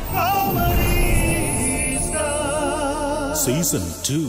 Season two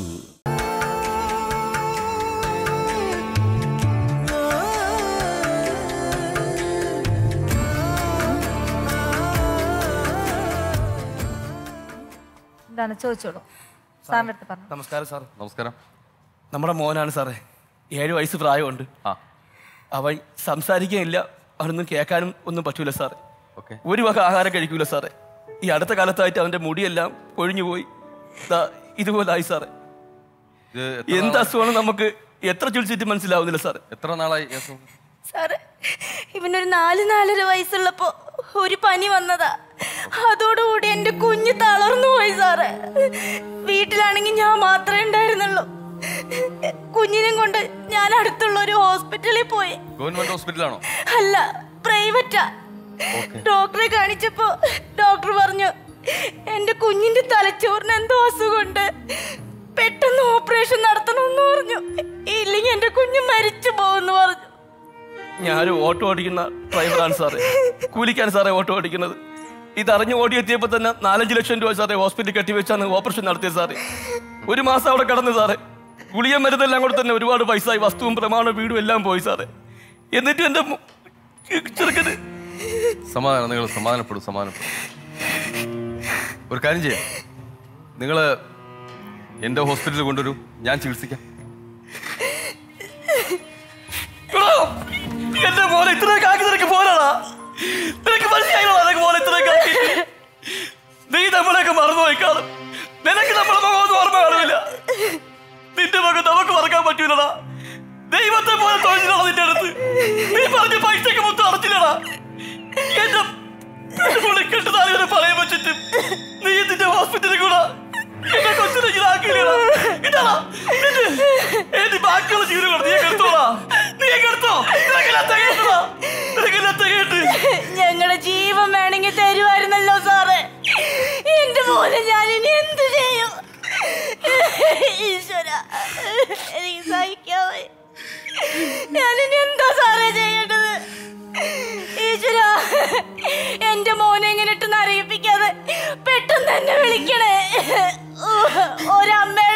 എന്താണ് ചോദിച്ചോളൂ സാറിന്റെ അടുത്ത് പറഞ്ഞു നമസ്കാരം സാർ നമസ്കാരം നമ്മുടെ മോനാണ് സാറേ ഏഴ് വയസ്സ് പ്രായമുണ്ട് ആ അവൻ സംസാരിക്കാനില്ല അവനൊന്നും കേൾക്കാനും ഒന്നും പറ്റൂല സാറേ ഓക്കെ ഒരു വക ആഹാരം കഴിക്കൂല സാറേ ഈ അടുത്ത കാലത്തായിട്ട് അവന്റെ മുടിയെല്ലാം പൊഴിഞ്ഞു പോയി ദാ ഇതുപോലായി സാറേ ഇത് എത്ര എന്ത് നാളായി- അസുഖമാണ് നമുക്ക് എത്ര ചൊലിച്ചിട്ട് മനസ്സിലാവുന്നില്ല സാറേ എത്ര നാളായി ഈ അസുഖം? സാറ് ഇവനൊരു നാല് നാലര വയസ്സുള്ളപ്പോ ഒരു പനി വന്നതാ അതോടുകൂടി എന്റെ കുഞ്ഞ് തളർന്നു പോയി സാറ് വീട്ടിലാണെങ്കിൽ ഞാൻ മാത്രമേ ഉണ്ടായിരുന്നുള്ളൂ കുഞ്ഞിനെയും കൊണ്ട് ഞാൻ അടുത്തുള്ള ഒരു ഹോസ്പിറ്റലിൽ പോയി ഗവൺമെന്റ് ഹോസ്പിറ്റലാണോ അല്ല പ്രൈവറ്റാ ഡോക്ടറെ കാണിച്ചപ്പോ ഡോക്ടർ പറഞ്ഞു എന്റെ കുഞ്ഞിന്റെ തലച്ചോറിന് എന്തോ അസുഖമുണ്ട് പെട്ടെന്ന് ഓപ്പറേഷൻ നടത്തണമെന്ന് പറഞ്ഞു ഇല്ലെങ്കിൽ എന്റെ കുഞ്ഞ് മരിച്ചു പോകുന്നു പറഞ്ഞു ഞാനൊരു ഓട്ടോ ഓടിക്കുന്ന ഡ്രൈവറാണ് സാറേ കൂലിക്കാണ് സാറേ ഓട്ടോ ഓടിക്കുന്നത് ഇതറിഞ്ഞ് ഓടിയെത്തിയപ്പോൾ തന്നെ നാലഞ്ച് ലക്ഷം രൂപ സാറേ ഹോസ്പിറ്റലിൽ കെട്ടിവെച്ചാണ് ഓപ്പറേഷൻ നടത്തിയത് സാറേ ഒരു മാസം അവിടെ കിടന്നു സാറേ ഗുളിയ മരുന്നെല്ലാം കൂടെ തന്നെ ഒരുപാട് പൈസയായി വസ്തുവും പ്രമാണവും വീടും എല്ലാം പോയി സാറേ എന്നിട്ട് എൻ്റെ മു- ചെറുക്കന് സമാധാനം നിങ്ങൾ സമാധാനപ്പെടും സമാധാനപ്പെടും ഒരു കാര്യം ചെയ്യാം നിങ്ങൾ എൻ്റെ ഹോസ്പിറ്റലിൽ കൊണ്ടുവരൂ ഞാൻ ചികിത്സിക്കാം എടോ, എന്റെ മോനെ ഇത്രയൊക്കെ ആക്കി നിനക്ക് പോരാടാ നിനക്ക് മനസ്സിലായില്ലോ നിനക്ക് മോനെ ഇത്രയൊക്കെ ആക്കി നീ നമ്മളെയൊക്കെ മറന്നുപോയി കാണും നിനക്ക് നമ്മളെ മുഖമൊന്നും ഓർമ്മ കാണില്ല നിന്റെ മുഖം നമുക്ക് മറക്കാൻ പറ്റൂലടാ ദൈവത്തെ പോലെ തൊഴിലാണ് നിന്റെ അടുത്ത് നീ പറഞ്ഞ പൈസക്ക് മൊത്തം അടച്ചില്ലടാ എന്റെ പെണ്ണുമുള്ളി കെട്ടുതാലിവരെ പറയാൻ വെച്ചിട്ട് നീ നിന്റെ ഹോസ്പിറ്റലിൽ കൂടെ എന്നെ കൊച്ചിനെ ഇതാക്കില്ലടാ ഇതാടാ നിന്റെ എന്റെ ബാക്കിയുള്ള ജീവനുകൾ നീ എടുത്തോളാ നീ എടുത്തോ നിനക്കെല്ലാം തികയട്ടടാ നിനക്കെല്ലാം തികയട്ട് ഞങ്ങളുടെ ജീവൻ വേണമെങ്കിൽ തരുമായിരുന്നല്ലോ സാറേ എന്റെ മോനെ ഞാൻ ഇനി എന്ത് ചെയ്യും ഈശ്വര എനിക്ക് സഹിക്കാവേ ഞാനിനി എന്താ സാറേ ചെയ്യേണ്ടത് ഈശ്വര എന്റെ മോനെ ഇങ്ങനെ ഇട്ട് അറിയിപ്പിക്കാതെ പെട്ടെന്ന് തന്നെ വിളിക്കണേ ഒരമ്മ